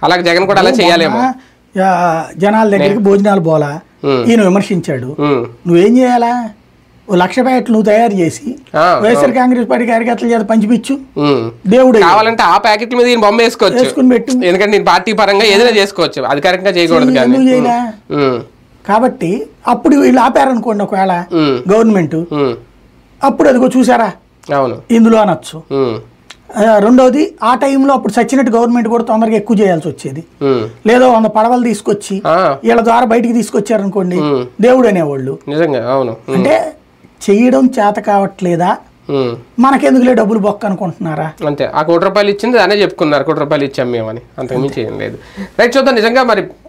అలాగే జగన్ కూడా అలా చేయాలేమో ఆ, జనాల దగ్గరికి భోజనాలు పోలా ఉమ్. ఈయన విమర్శించాడు ఉమ్. నువ్వేం చేయాలా ఓ లక్ష ప్యాకెట్లు నువ్వు తయారు చేసి ఆ, వైఎస్ఆర్ కాంగ్రెస్ పార్టీ కార్యకర్తల చేత పంచిపిచ్చు ఉమ్. దేవుడు కావాలంటే ఆ ప్యాకెట్ల మీద ఈయన బొమ్మ వేసుకోవచ్చు వేసుకుని పెట్టు ఎందుకంటే నేను పార్టీ పరంగా ఏదైనా చేసుకోవచ్చు అధికారికంగా చేయకూడదు కానీ ఎందుకు చేయలే ఉమ్. కాబట్టి అప్పుడు వీళ్ళు ఆపారనుకోండి ఒకవేళ ఉమ్. గవర్నమెంట్ ఉమ్. అప్పుడు అదిగో చూసారా అవును ఇందులో అనొచ్చు ఉమ్. ఆ, రెండవది ఆ టైంలో అప్పుడు చచ్చినట్టు గవర్నమెంట్ కూడా తొందరగా ఎక్కువ చేయాల్సి వచ్చేది ఉమ్. లేదో వంద పడవలు తీసుకొచ్చి ఆ, వీళ్ళ ద్వారా బయటికి తీసుకొచ్చారనుకోండి ఉమ్. దేవుడు అనేవాళ్ళు నిజంగా అవును ఉమ్. అంటే చెయ్యడం చేత కావట్లేదా ఉమ్. మనకెందుకులే డబ్బులు బొక్క అనుకుంటున్నారా అంతే ఆ కోటి రూపాయలు ఇచ్చింది అనే చెప్పుకున్నారు కోటి రూపాయలు ఇచ్చాం మేమని అంతకుమించి ఏం లేదు రైట్ చూద్దాం నిజంగా మరి